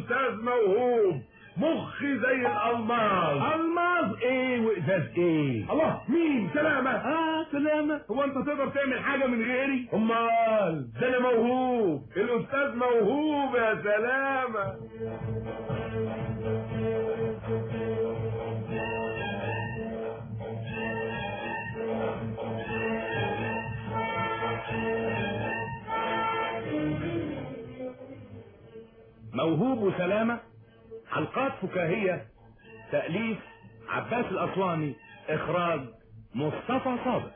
الاستاذ موهوب مخي زي الالماس الماظ ايه وازاز ايه الله مين سلامة اه سلامة هو انت تقدر تعمل حاجة من غيري امال ده انا موهوب الاستاذ موهوب يا سلامة موهوب وسلامة حلقات فكاهية تأليف عباس الأسواني إخراج مصطفى صادق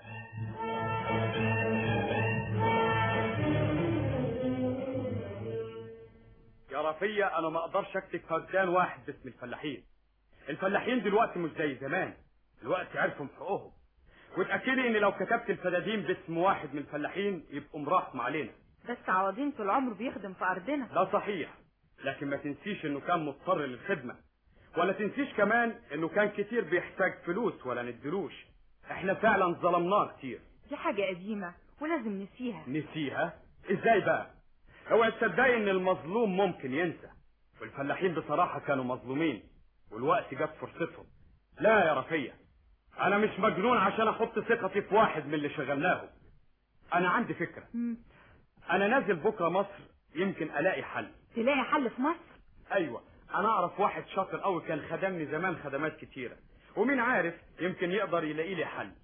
يا رفية انا ما اقدرش اكتب فدان واحد باسم الفلاحين الفلاحين دلوقتي مش زي زمان دلوقتي عرفوا حقوقهم وتأكدي ان لو كتبت الفدادين باسم واحد من الفلاحين يبقوا مراحم علينا بس عوضين طول عمره بيخدم في ارضنا لا صحيح لكن ما تنسيش انه كان مضطر للخدمة ولا تنسيش كمان انه كان كتير بيحتاج فلوس ولا ندلوش احنا فعلا ظلمناه كتير دي حاجة قديمة ولازم نسيها نسيها ازاي بقى اوعى تصدقي ان المظلوم ممكن ينسى والفلاحين بصراحة كانوا مظلومين والوقت جاب فرصتهم لا يا رفية انا مش مجنون عشان احط ثقتي في واحد من اللي شغلناهم انا عندي فكرة مم. انا نازل بكرة مصر يمكن الاقي حل تلاقي حل في مصر ايوه انا اعرف واحد شاطر قوي كان خدمني زمان خدمات كتيرة ومين عارف يمكن يقدر يلاقي لي حل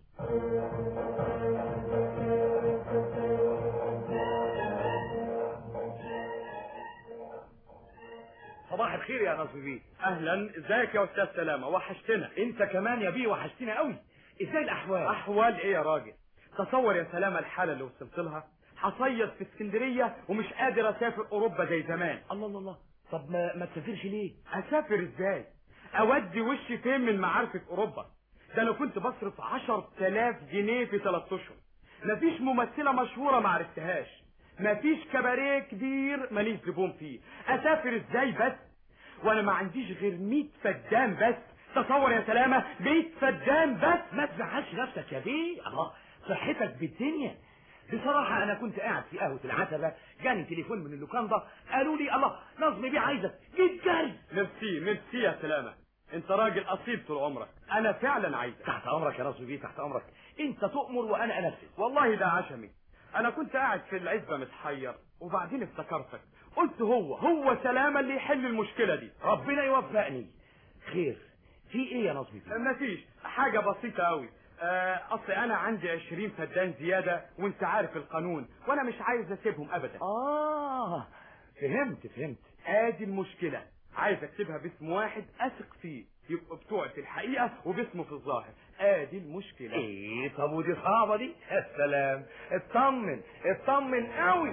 صباح الخير يا نصر بيه اهلا ازيك يا استاذ سلامة وحشتنا انت كمان يا بيه وحشتنا قوي ازاي الاحوال احوال ايه يا راجل تصور يا سلامة الحالة اللي وصلت لها حصيص في اسكندرية ومش قادر اسافر اوروبا زي زمان الله الله الله طب ما ما تسافرش ليه اسافر ازاي اودي وشي فين من معارف اوروبا ده انا كنت بصرف عشر تلاف جنيه في ثلاث اشهر مفيش ممثلة مشهورة ما عرفتهاش مفيش كباريه كبير ماليش زبون فيه اسافر ازاي بس وانا ما عنديش غير 100 فدان بس تصور يا سلامة 100 فدان بس ما تزعلش نفسك يا بيه الله صحتك بالدنيا بصراحة أنا كنت قاعد في قهوة العتبة جاني تليفون من اللوكاندا قالوا لي الله نظمي بيه عايزك جيت جري ميرسي ميرسي يا سلامة انت راجل اصيل طول عمرك انا فعلا عايزك تحت أمرك يا نظمي بيه تحت أمرك أنت تؤمر وأنا أنفذ والله ده عشمي انا كنت قاعد في العزبة متحير وبعدين افتكرتك قلت هو هو سلامة اللي يحل المشكلة دي ربنا يوفقني خير في إيه يا نظمي بيه مفيش حاجة بسيطة قوي آه، اصل انا عندي عشرين فدان زيادة وانت عارف القانون وانا مش عايز اسيبهم ابدا آه فهمت فهمت ادي المشكلة عايز اكتبها باسم واحد اثق فيه يبقى بتوع في الحقيقة وباسمه في الظاهر ادي المشكلة ايه طب ودي صعبة دي يا سلام اطمن اطمن قوي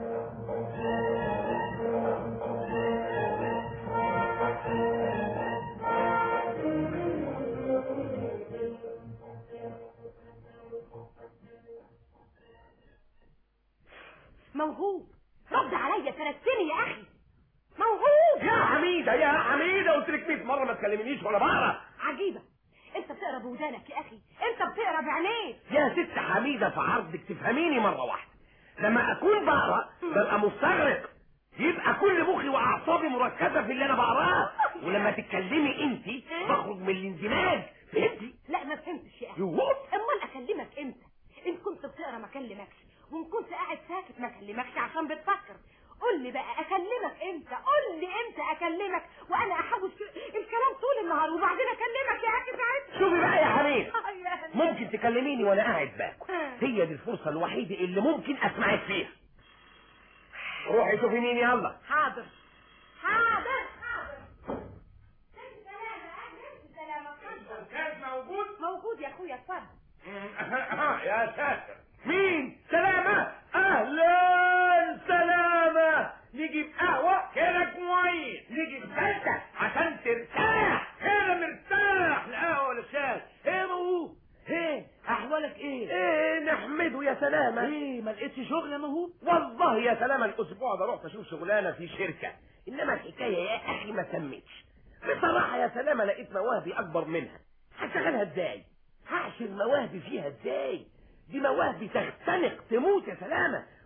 موهوب رد عليا فرستني يا اخي موهوب يا حميدة يا حميدة قلت لك 100 مرة ما تكلمنيش ولا بقرا عجيبة انت بتقرا بودانك يا اخي انت بتقرا بعينيك يا ست حميدة في عرضك تفهميني مرة واحدة لما اكون بقرا ببقى مستغرق يبقى كل مخي واعصابي مركزة في اللي انا بقراه ولما تتكلمي انت بخرج من الاندماج فهمتي؟ لا ما فهمتش يا اخي يوه امال اكلمك امتى ان كنت بتقرا ما اكلمكش وان كنت قاعد ساكت ما اكلمكش عشان بتفكر قول لي بقى اكلمك امتى قول لي امتى اكلمك وانا احوش الكلام طول النهار وبعدين اكلمك يا اخي ساعتها شوفي بقى يا حميد يا ممكن تكلميني وانا قاعد باكل هي دي الفرصة الوحيدة اللي ممكن اسمعك فيها روحي شوفي مين يلا حاضر حاضر حاضر سلامة أهلا سلامة اتفضل كان موجود موجود يا اخويا اتفضل يا ساتر مين سلامة اهلا سلامة نجيب قهوة كده كويس نجيب فلتة عشان ترتاح كده مرتاح القهوة ولا الشاي ايه موهوب ايه احوالك ايه ايه نحمده يا سلامة ايه ما لقيتش شغل يا موهوب والله يا سلامة الاسبوع ده رحت اشوف شغلانة في شركة انما الحكاية يا اخي ما تمتش بصراحة يا سلامة لقيت مواهبي اكبر منها هشتغلها ازاي هعشر مواهبي فيها ازاي دي مواهبي تختنق تموت يا سلامة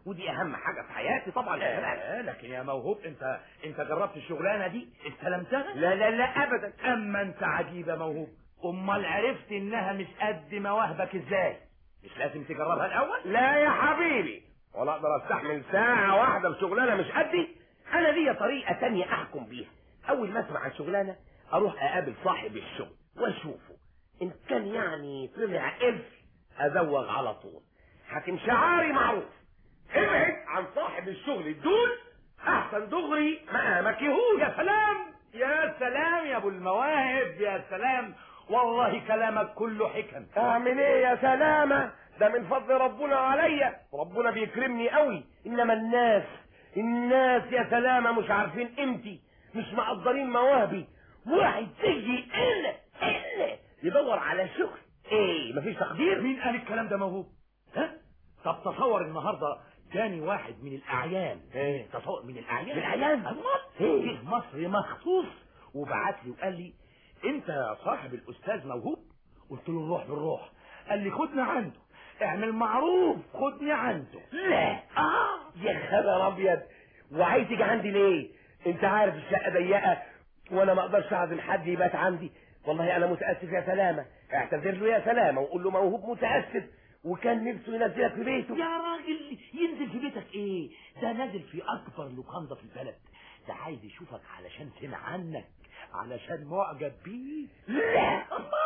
ودي اهم حاجه في حياتي طبعا يا سلام آه لكن يا موهوب انت انت جربت الشغلانه دي استلمتها لا لا لا ابدا اما انت عجيب يا موهوب امال عرفت انها مش قد مواهبك ازاي مش لازم تجربها الاول لا يا حبيبي ولا اقدر استحمل ساعه واحده في شغلانه مش قدي انا ليا طريقه تانية احكم بيها اول ما اسمع عن شغلانه اروح اقابل صاحب الشغل واشوفه ان كان يعني طلع الف ازوغ على طول حاكم شعاري معروف ابعد عن صاحب الشغل الدول احسن دغري مقامك يهون يا سلام يا سلام يا ابو المواهب يا سلام والله كلامك كله حكم اعمل ايه يا سلامة ده من فضل ربنا عليا ربنا بيكرمني قوي انما الناس الناس يا سلامة مش عارفين قيمتي مش مقدرين مواهبي واحد زيي انا انا يدور على شغل ايه مفيش تقدير مين قال الكلام ده موهوب ها طب تصور النهارده جاني واحد من الاعيان ايه تصور من الاعيان من الأعيان؟ امال إيه؟ جه مصر مخصوص وبعت لي وقال لي انت يا صاحب الاستاذ موهوب قلت له نروح بالروح قال لي خدني عنده اعمل معروف خدني عنده لا اه يا خبر ابيض وعايز تيجي عندي ليه انت عارف الشقه ضيقه وانا ما اقدرش اعزم حد يبات عندي والله انا متاسف يا سلامه اعتذر له يا سلامه وقول له موهوب متاسف وكان نفسه ينزلك في بيته يا راجل ينزل في بيتك ايه ده نازل في اكبر لوكاندا في البلد ده عايز يشوفك علشان سمع عنك علشان معجب بيك لا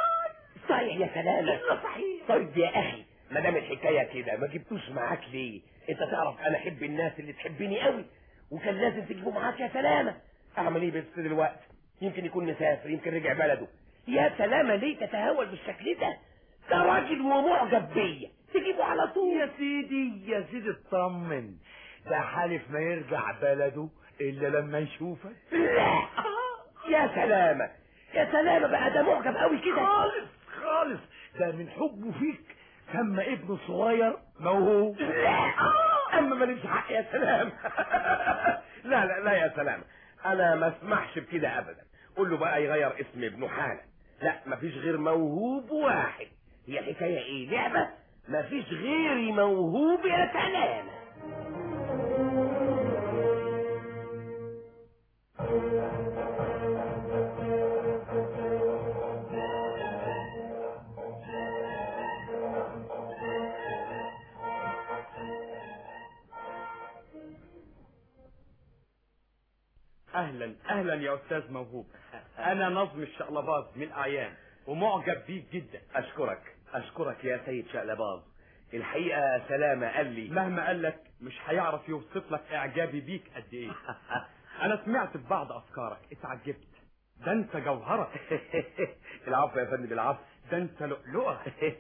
صحيح يا سلامه لا صحيح طيب يا اخي ما دام الحكايه كده ما جبتوش معاك ليه انت تعرف انا احب الناس اللي تحبني قوي وكان لازم تجيبه معاك يا سلامه اعمل ايه بس دلوقتي يمكن يكون مسافر يمكن رجع بلده يا سلامه ليه تتهاون بالشكل ده ده راجل ومعجب بيا تجيبه على طول يا سيدي يا سيدي اطمن ده حالف ما يرجع بلده الا لما يشوفك لا يا سلامه يا سلامه بقى ده معجب قوي كده خالص خالص ده من حبه فيك سمى ابنه الصغير موهوب لا اما ماليش حق يا سلام لا لا لا يا سلام انا ما اسمحش بكده ابدا قول له بقى يغير اسم ابنه حالا لا مفيش غير موهوب واحد هي الحكايه ايه لعبه مفيش غيري موهوب يا سلام اهلا اهلا يا استاذ موهوب انا نظم الشقلباز من اعيان ومعجب بيك جدا اشكرك اشكرك يا سيد شقلباز الحقيقه سلامه قال لي مهما قال لك مش هيعرف يوصف لك اعجابي بيك قد ايه انا سمعت في بعض افكارك اتعجبت ده انت جوهرة العفو يا فندم العفو ده انت لؤلؤة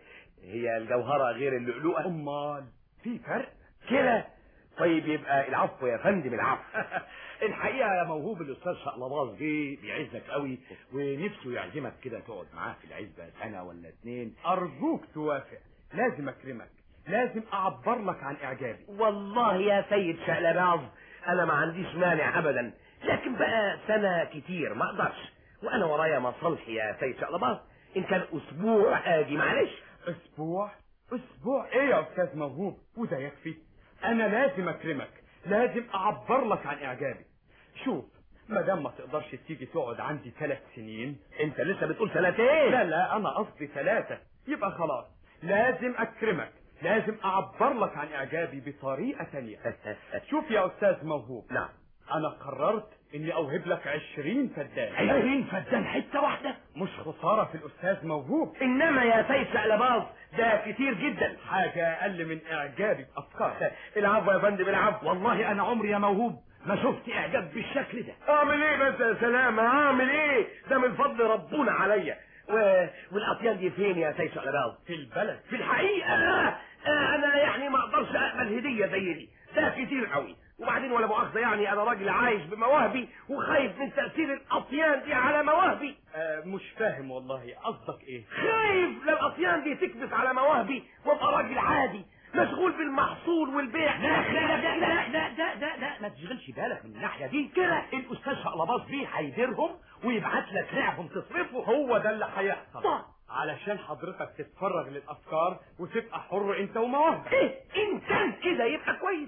هي الجوهره غير اللؤلؤه امال في فرق كده طيب يبقى العفو يا فندم العفو الحقيقه يا موهوب الاستاذ شقلباز جه بيعزك قوي ونفسه يعزمك كده تقعد معاه في العزبه سنه ولا اتنين ارجوك توافق لازم اكرمك لازم اعبر لك عن اعجابي والله يا سيد شقلباز انا ما عنديش مانع ابدا لكن بقى سنة كتير ما اقدرش وانا ورايا مصالحي يا سيد شقلباز ان كان اسبوع اجي معلش اسبوع اسبوع ايه يا استاذ موهوب وده يكفي انا لازم اكرمك لازم اعبر لك عن اعجابي شوف ما دام ما تقدرش تيجي تقعد عندي ثلاث سنين انت لسه بتقول سنتين لا لا انا قصدي ثلاثة يبقى خلاص لازم اكرمك لازم اعبر لك عن اعجابي بطريقة تانية شوف يا استاذ موهوب نعم انا قررت اني اوهب لك عشرين فدان عشرين فدان حته واحده مش خسارة في الاستاذ موهوب انما يا سيد شقلباز ده كتير جدا حاجة اقل من اعجابي بافكارك العفو يا فندم العفو والله انا عمري يا موهوب ما شفت اعجاب بالشكل ده اعمل ايه بس يا سلامة اعمل ايه ده من فضل ربنا عليا و... والاطيان دي فين يا سيد شقلباز في البلد في الحقيقة آه، انا يعني ما اقدرش اقبل هدية زي دي ده كتير قوي وبعدين ولا مؤاخذة يعني انا راجل عايش بمواهبي وخايف من تأثير الاطيان دي على مواهبي آه مش فاهم والله قصدك ايه خايف لا الاطيان دي تكبس على مواهبي وابقى راجل عادي مشغول بالمحصول والبيع لا لا لا لا لا لا لا لا ما تشغلش بالك من الناحيه دي كده الاستاذ شقلباز بيه هيديرهم ويبعت لك رعهم تصرفه هو ده اللي هيحصل طب. علشان حضرتك تتفرغ للافكار وتبقى حر انت ومواهبك ايه ان كان كده يبقى كويس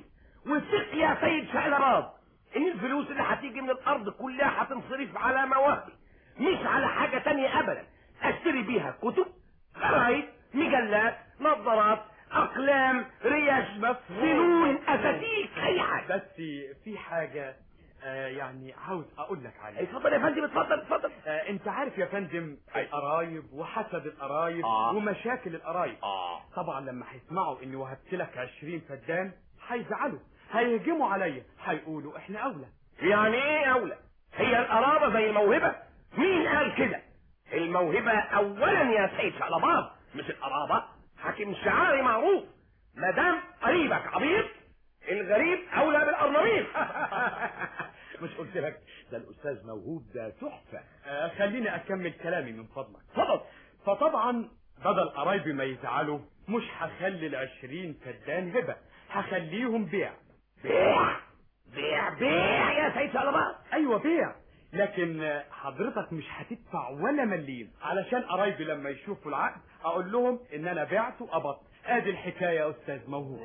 وثق يا سيد شعلباط ان الفلوس اللي هتيجي من الارض كلها هتنصرف على مواهبي مش على حاجة تانية ابدا اشتري بيها كتب خرايط مجلات نظارات اقلام ريش فنون اساتيك اي حاجة بس في حاجة آه يعني عاوز اقول لك عليها اتفضل يا فندم اتفضل اتفضل آه انت عارف يا فندم القرايب وحسد القرايب آه. ومشاكل القرايب اه طبعا لما هيسمعوا اني وهبت لك 20 فدان هيزعلوا هيهجموا عليا هيقولوا احنا اولى يعني ايه اولى هي القرابة زي الموهبة مين قال كده الموهبة اولا يا سيد شعلباط مش القرابة حاكم شعاري معروف ما دام قريبك عبيط الغريب اولى بالقرنبيط مش قلت لك ده الاستاذ موهوب ده تحفه آه خليني اكمل كلامي من فضلك اتفضل فطبعا بدل قرايبي ما يزعلوا مش هخلي العشرين فدان هبة هخليهم بيع بيع بيع بيع يا سيد شعلباط ايوه بيع لكن آه، حضرتك مش هتدفع ولا مليم علشان قرايبي لما يشوفوا العقد اقول لهم ان انا بعت وقبضت ادي الحكايه يا استاذ موهوب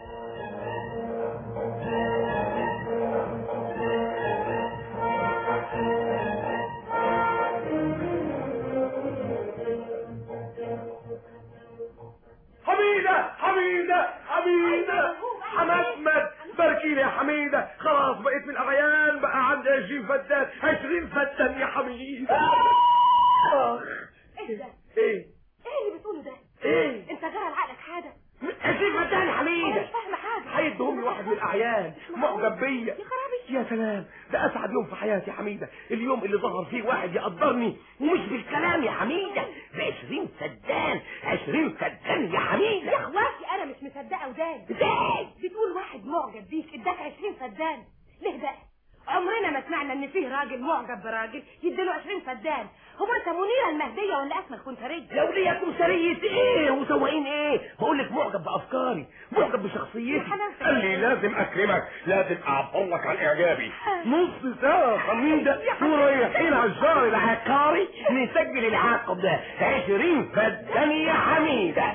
حميدة حميدة حميدة حمدمد باركيلي يا حميدة خلاص بقيت من الأغيان بقى عندي 20 فدان 20 فدان يا حميدة آخ. ايه ده ايه ايه اللي بتقوله ده ايه انت جرى لعقلك حاجه 20 فدان يا انا حميدة مش فاهمه حاجه هيدهم لي واحد من الأعيان معجب بيا يا خرابي يا سلام ده اسعد يوم في حياتي يا حميدة اليوم اللي ظهر فيه واحد يقدرني ومش بالكلام يا حميدة بعشرين فدان عشرين فدان يا حميدة يا اخواتي انا مش مصدقه وداني ازاي بتقول واحد معجب بيك اداك 20 فدان ليه بقى عمرنا ما سمعنا ان فيه راجل معجب براجل يديله 20 فدان هو انت منيره المهديه ولا اسمك كنتريه لو ليكم سرية ايه وسواقين ايه بقول لك معجب بافكاري معجب بشخصيتي حلاوتك. قال لي لازم اكرمك لازم اعبر لك عن اعجابي نص ساعة حميدة ورايحين على الشهر العقاري نسجل العقد ده عشرين فدان يا حميدة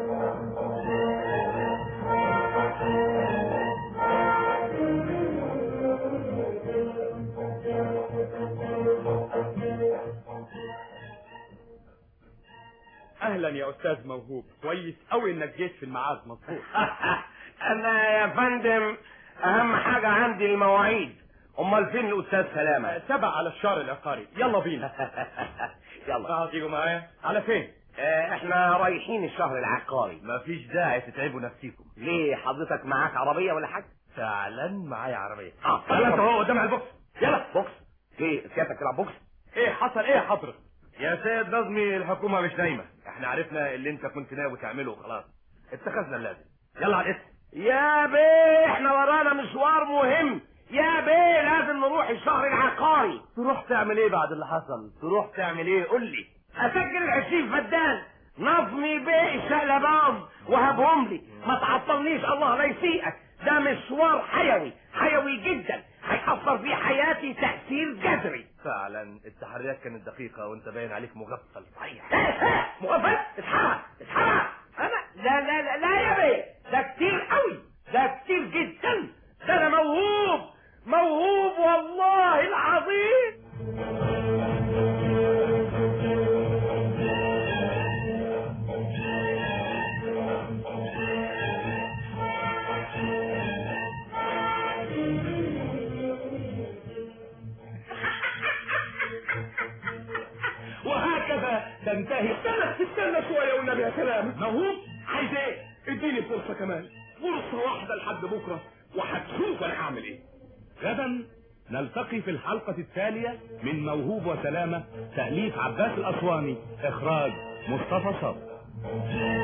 اهلا يا استاذ موهوب كويس قوي انك جيت في الميعاد مظبوط انا يا فندم اهم حاجة عندي المواعيد امال فين الاستاذ سلامة آه، سبق على الشهر العقاري يلا بينا يلا هتيجوا معايا على فين آه، احنا رايحين الشهر العقاري مفيش داعي تتعبوا نفسيكم ليه حضرتك معاك عربية ولا حاجة فعلا معايا عربيه اه يلا انت هو قدام على البوكس يلا بوكس ايه سيادتك تلعب بوكس ايه حصل ايه يا حضرتك يا سيد نظمي الحكومه مش نايمه احنا عرفنا اللي انت كنت ناوي تعمله خلاص اتخذنا اللازم يلا على الاسم يا بيه احنا ورانا مشوار مهم يا بيه لازم نروح الشهر العقاري تروح تعمل ايه بعد اللي حصل تروح تعمل ايه قول لي اسجل العشرين فدان نظمي بيه الشقلباز وهبهم لي ما تعطلنيش الله لا يسيئك ده مشوار حيوي حيوي جدا هيأثر في حياتي تأثير جذري فعلا التحريات كانت دقيقه وانت باين عليك مغفل صحيح ايه ايه مغفل اتحرك اتحرك انا لا لا لا لا يا بيه ده كتير قوي ده كتير جدا ده انا موهوب موهوب والله العظيم وهكذا تنتهي استنى استنى شوية والنبي يا سلام موهوب عايز ايه اديني فرصة كمان فرصة واحدة لحد بكرة وهتشوف انا هعمل ايه غدا نلتقي في الحلقة التالية من موهوب وسلامة تأليف عباس الأسواني إخراج مصطفى صبري